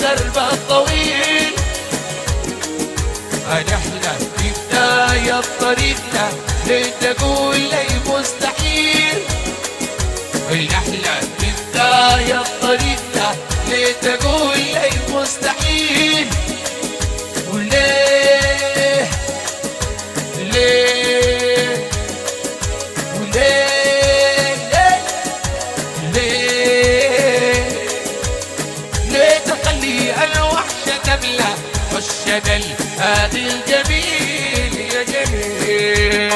الدرب الطويل نحن في بداية طريقنا لتقول لي مستحيل نحن في بداية طريقنا لتقول لي مستحيل وليه ليه وليه ليه ليه ليه تخلي الوحشة تملى والشجل هذا الجميل يا جميل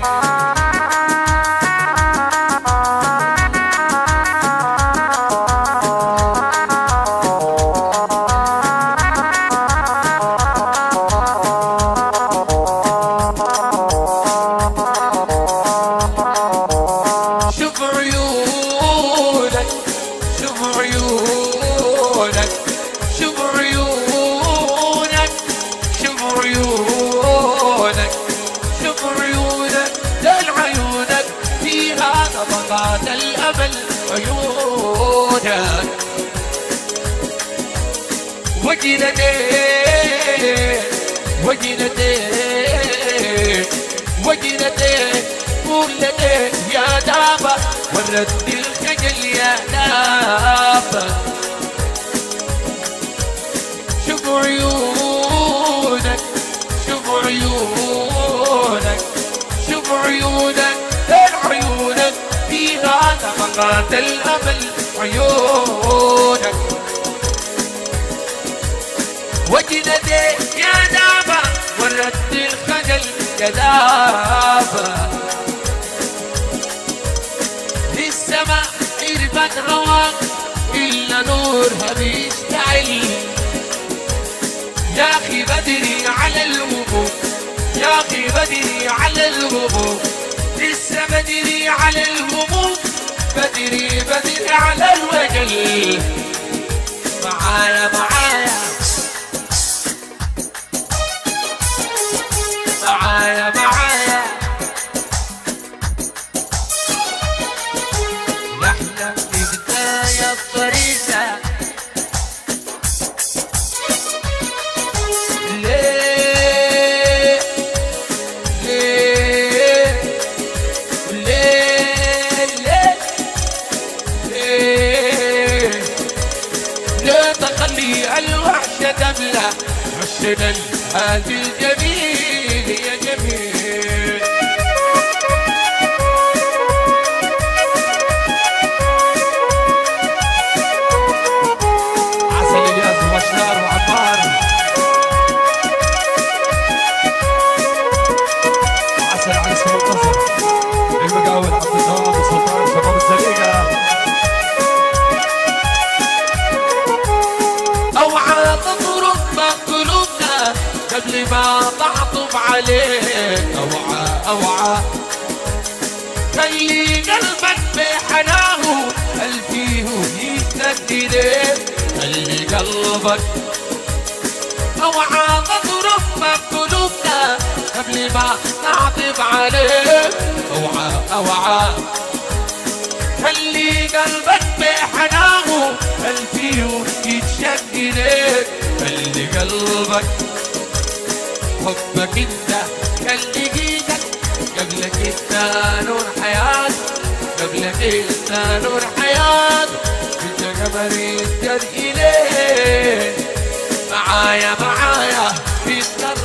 شوف عيونك شوف عيونك شوف عيونك شوف عيونك شوف عيونك دل عيونك فيها طبقات الأمل عيونك وجنتين وجنتين وجنتين ولدين يا دابة ورد الخجل يا دابة شوف عيونك شوف عيونك شوف عيونك دل عيونك فيها طبقات الأمل عيونك وجنتين يا دابة ورد الخجل يا دابة في السماء عرفت رواق إلا نورها بيشتعل يا أخي بدري على الهبوب يا أخي بدري على الهبوب لسه بدري على الهبوب بدري بدري على الوجل معايا معايا معايا معايا نحن في بداية الطريقة ليه ليه ليه ليه ليه لا تخلي الوحشة تملى عشنا هذا الجميل يا جميل عسل الياس وبشار وعمار عسل على اسم القصر المقاول عبد التواب وسلطان شباب الزريقه اوعى تضرب قلوبنا قبل ما تعطف عليك اوعى اوعى خلي قلبك بحناه الفيه يتنكد خلي قلبك اوعى تضرب قلوبنا قبل ما تعطف عليك اوعى اوعى خلي قلبك بحناه الفيه يتشكلك خلي قلبك حبك انت خلي ايدك قبلك انت نور حياة قبلك انت نور حياة انت قمر يقدر اليه معايا معايا في الدرب